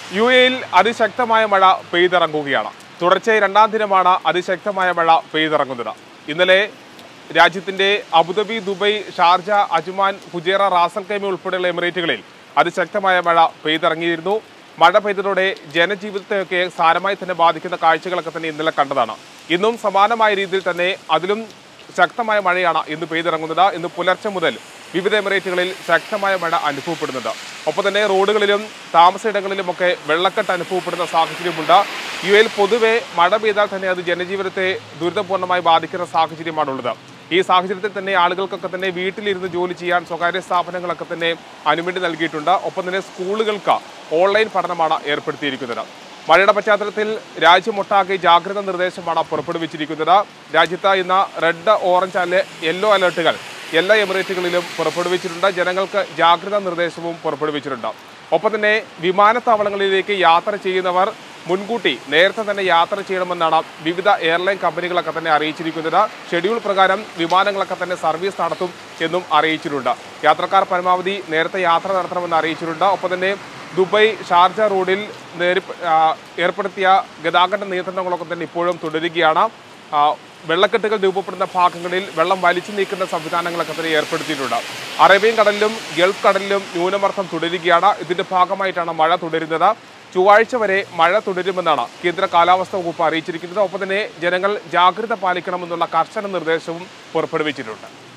U എയിൽ അതിശക്തമായ മഴ പെയ്തിറങ്ങുകയാണ് തുടർച്ചയായി രണ്ടാം ദിനമാണ് അതിശക്തമായ മഴ പെയ്തിറങ്ങുന്നത് ഇന്നലെ രാജ്യത്തിന്റെ Abu Dhabi Dubai Sharjah Ajman Fujairah Ras al Khaimah ഉൾപ്പെടെയുള്ള എമിറേറ്റുകളിൽ അതിശക്തമായ മഴ പെയ്തിറങ്ങിയിരുന്നു മഴ പെയ്തതോടെ ജനജീവിതത്തെയൊക്കെ സാരമായി തന്നെ ബാധിക്കുന്ന കാഴ്ചകളൊക്കെ തന്നെ ഇന്നലെ കണ്ടതാണ് ഇന്നും സമാനമായ രീതിയിൽ തന്നെ അതിലും ശക്തമായ മഴയാണ് ഇന്ന് പെയ്തിറങ്ങുന്നത് ഇന്ന് പുലർച്ചെ മുതൽ വിവിധ എമിറേറ്റുകളിൽ ശക്തമായ മഴ അനുഭവപ്പെടുന്നുണ്ട് ഒപ്പം തന്നെ റോഡുകളിലും താമസയിടങ്ങളിലുമൊക്കെ വെള്ളക്കെട്ട് അനുഭവപ്പെടുന്ന സാഹചര്യമുണ്ട് യു എയിൽ പൊതുവെ മഴ പെയ്താൽ തന്നെ അത് ജനജീവിതത്തെ ദുരിതപൂർണ്ണമായി ബാധിക്കുന്ന സാഹചര്യമാണുള്ളത് ഈ സാഹചര്യത്തിൽ തന്നെ ആളുകൾക്കൊക്കെ തന്നെ വീട്ടിലിരുന്ന് ജോലി ചെയ്യാൻ സ്വകാര്യ സ്ഥാപനങ്ങളൊക്കെ തന്നെ അനുമതി നൽകിയിട്ടുണ്ട് ഒപ്പം തന്നെ സ്കൂളുകൾക്ക് ഓൺലൈൻ പഠനമാണ് ഏർപ്പെടുത്തിയിരിക്കുന്നത് മഴയുടെ പശ്ചാത്തലത്തിൽ രാജ്യമൊട്ടാകെ ജാഗ്രതാ നിർദ്ദേശമാണ് പുറപ്പെടുവിച്ചിരിക്കുന്നത് രാജ്യത്ത് ഇന്ന് റെഡ് ഓറഞ്ച് അല്ലെ യെല്ലോ അലർട്ടുകൾ എല്ലാ എമിറേറ്റുകളിലും പുറപ്പെടുവിച്ചിട്ടുണ്ട് ജനങ്ങൾക്ക് ജാഗ്രതാ നിർദ്ദേശവും പുറപ്പെടുവിച്ചിട്ടുണ്ട് ഒപ്പം തന്നെ വിമാനത്താവളങ്ങളിലേക്ക് യാത്ര ചെയ്യുന്നവർ മുൻകൂട്ടി നേരത്തെ തന്നെ യാത്ര ചെയ്യണമെന്നാണ് വിവിധ എയർലൈൻ കമ്പനികളൊക്കെ തന്നെ അറിയിച്ചിരിക്കുന്നത് ഷെഡ്യൂൾ പ്രകാരം വിമാനങ്ങളൊക്കെ തന്നെ സർവീസ് നടത്തും എന്നും അറിയിച്ചിട്ടുണ്ട് യാത്രക്കാർ പരമാവധി നേരത്തെ യാത്ര നടത്തണമെന്ന് അറിയിച്ചിട്ടുണ്ട് ഒപ്പം തന്നെ ദുബായ് ഷാർജ റോഡിൽ നേരി ആ, ഏർപ്പെടുത്തിയ ഗതാഗത നിയന്ത്രണങ്ങളൊക്കെ തന്നെ ഇപ്പോഴും തുടരുകയാണ് ആ, വെള്ളക്കെട്ടുകൾ രൂപപ്പെടുന്ന ഭാഗങ്ങളിൽ വെള്ളം വലിച്ചു നീക്കുന്ന സംവിധാനങ്ങളൊക്കെ തന്നെ ഏർപ്പെടുത്തിയിട്ടുണ്ട് അറേബ്യൻ കടലിലും ഗൾഫ് കടലിലും ന്യൂനമർദ്ദം തുടരുകയാണ് ഇതിന്റെ ഭാഗമായിട്ടാണ് മഴ തുടരുന്നത് ചൊവ്വാഴ്ച വരെ മഴ തുടരുമെന്നാണ് കേന്ദ്ര കാലാവസ്ഥാ വകുപ്പ് അറിയിച്ചിരിക്കുന്നത് ഒപ്പം തന്നെ ജനങ്ങൾ ജാഗ്രത പാലിക്കണമെന്നുള്ള കർശന നിർദ്ദേശവും പുറപ്പെടുവിച്ചിട്ടുണ്ട്